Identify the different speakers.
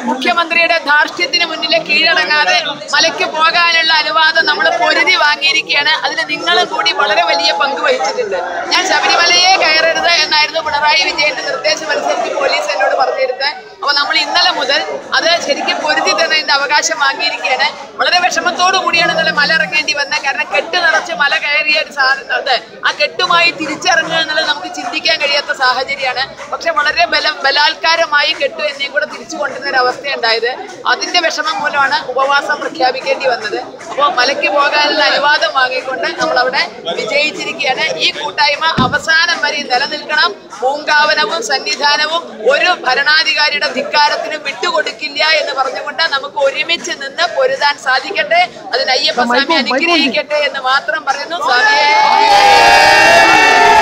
Speaker 1: മുഖ്യമന്ത്രിയുടെ ധാർഷ്ട്യത്തിന് മുന്നിൽ കീഴടങ്ങാതെ മലയ്ക്ക് പോകാനുള്ള അനുവാദം നമ്മൾ പൊരുതി വാങ്ങിയിരിക്കുകയാണ് അതിന് നിങ്ങളും കൂടി വളരെ വലിയ പങ്ക് വഹിച്ചിട്ടുണ്ട് ഞാൻ ശബരിമലയെ കയറരുത് എന്നായിരുന്നു പിണറായി വിജയന്റെ നിർദ്ദേശം അനുസരിച്ച് പോലീസ് എന്നോട് പറഞ്ഞിരുന്നത് അപ്പൊ നമ്മൾ ഇന്നലെ മുതൽ അത് ശരിക്കും പൊരുതി തന്നെ ഇതിന്റെ അവകാശം വാങ്ങിയിരിക്കുകയാണ് വളരെ വിഷമത്തോടു കൂടിയാണ് ഇന്നലെ മല ഇറങ്ങേണ്ടി വന്നത് കാരണം കെട്ട് നിറച്ച് മല കയറിയ ഒരു സാധനം അത് ആ കെട്ടുമായി തിരിച്ചിറങ്ങുക എന്നുള്ളത് നമുക്ക് ചിന്തിക്കാൻ കഴിയാത്ത സാഹചര്യമാണ് പക്ഷെ വളരെ ബല ബലാത്കാരമായി കെട്ടു എന്നെയും കൂടെ തിരിച്ചു കൊണ്ടുവരുന്ന ഒരു അവസ്ഥയുണ്ടായത് അതിന്റെ വിഷമം മൂലമാണ് ഉപവാസം പ്രഖ്യാപിക്കേണ്ടി വന്നത് അപ്പോൾ മലയ്ക്ക് പോകാനുള്ള അനുവാദം വാങ്ങിക്കൊണ്ട് നമ്മൾ അവിടെ വിജയിച്ചിരിക്കുകയാണ് ഈ കൂട്ടായ്മ അവസാനം വരെ നിലനിൽക്കണം പൂങ്കാവനവും സന്നിധാനവും ഒരു ഭരണാധികാരിയുടെ ധിക്കാരത്തിനും വിട്ടുകൊടുക്കില്ല എന്ന് പറഞ്ഞുകൊണ്ട് നമുക്ക് ഒരുമിച്ച് നിന്ന് പൊരുതാൻ സാധിക്കട്ടെ അതിന് അയ്യപ്പ സ്വാമി അനുഗ്രഹിക്കട്ടെ എന്ന് മാത്രം പറയുന്നു സ്വാമിയേ